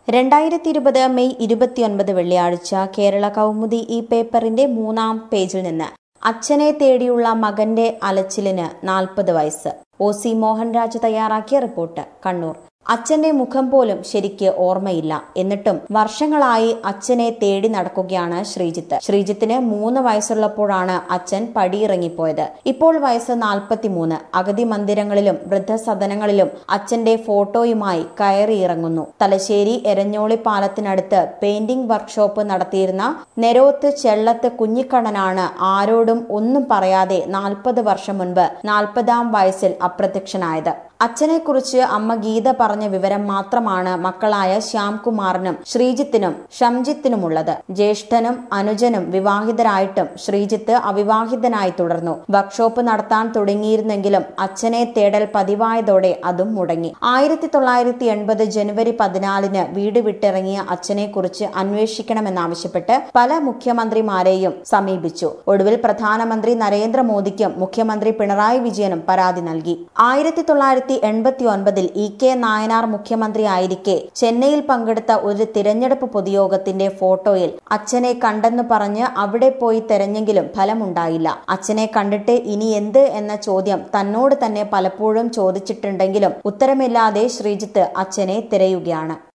രണ്ടായിരത്തി ഇരുപത് മെയ് ഇരുപത്തിയൊൻപത് വെള്ളിയാഴ്ച കേരള കൗമുദി ഈ പേപ്പറിന്റെ മൂന്നാം പേജിൽ നിന്ന് അച്ഛനെ തേടിയുള്ള മകന്റെ അലച്ചിലിന് നാൽപ്പത് വയസ്സ് ഒ സി മോഹൻരാജ് തയ്യാറാക്കിയ റിപ്പോർട്ട് കണ്ണൂർ അച്ഛന്റെ മുഖം പോലും ശരിക്ക് ഓർമ്മയില്ല എന്നിട്ടും വർഷങ്ങളായി അച്ഛനെ തേടി നടക്കുകയാണ് ശ്രീജിത്ത് ശ്രീജിത്തിന് മൂന്ന് വയസ്സുള്ളപ്പോഴാണ് അച്ഛൻ പടിയിറങ്ങിപ്പോയത് ഇപ്പോൾ വയസ്സ് നാൽപ്പത്തിമൂന്ന് അഗതി മന്ദിരങ്ങളിലും വൃദ്ധസദനങ്ങളിലും അച്ഛന്റെ ഫോട്ടോയുമായി കയറിയിറങ്ങുന്നു തലശ്ശേരി എരഞ്ഞോളി പാലത്തിനടുത്ത് പെയിന്റിംഗ് വർക്ക്ഷോപ്പ് നടത്തിയിരുന്ന നെരോത്ത് ചെള്ളത്ത് കുഞ്ഞിക്കണ്ണനാണ് ആരോടും ഒന്നും പറയാതെ നാൽപ്പത് വർഷം മുൻപ് നാൽപ്പതാം വയസ്സിൽ അപ്രത്യക്ഷനായത് അച്ഛനെക്കുറിച്ച് അമ്മ ഗീത പറഞ്ഞ വിവരം മാത്രമാണ് മക്കളായ ശ്യാംകുമാറിനും ശ്രീജിത്തിനും ഷംജിത്തിനുമുള്ളത് ജ്യേഷ്ഠനും അനുജനും വിവാഹിതരായിട്ടും ശ്രീജിത്ത് അവിവാഹിതനായി തുടർന്നു വർക്ക്ഷോപ്പ് നടത്താൻ തുടങ്ങിയിരുന്നെങ്കിലും അച്ഛനെ തേടൽ പതിവായതോടെ അതും മുടങ്ങി ആയിരത്തി തൊള്ളായിരത്തി എൺപത് ജനുവരി പതിനാലിന് വീട് വിട്ടിറങ്ങിയ അച്ഛനെക്കുറിച്ച് അന്വേഷിക്കണമെന്നാവശ്യപ്പെട്ട് പല മുഖ്യമന്ത്രിമാരെയും സമീപിച്ചു ഒടുവിൽ പ്രധാനമന്ത്രി നരേന്ദ്രമോദിക്കും മുഖ്യമന്ത്രി പിണറായി വിജയനും പരാതി നൽകി ആയിരത്തി തൊള്ളായിരത്തി എൺപത്തി ഒൻപതിൽ ഇ കെ നായനാർ മുഖ്യമന്ത്രിയായിരിക്കെ ചെന്നൈയിൽ പങ്കെടുത്ത ഒരു തിരഞ്ഞെടുപ്പ് പൊതുയോഗത്തിന്റെ ഫോട്ടോയിൽ അച്ഛനെ കണ്ടെന്ന് പറഞ്ഞ് അവിടെ പോയി തെരഞ്ഞെങ്കിലും ഫലമുണ്ടായില്ല അച്ഛനെ കണ്ടിട്ട് ഇനി എന്ത് എന്ന ചോദ്യം തന്നോട് തന്നെ പലപ്പോഴും ചോദിച്ചിട്ടുണ്ടെങ്കിലും ഉത്തരമില്ലാതെ ശ്രീജിത്ത് അച്ഛനെ തിരയുകയാണ്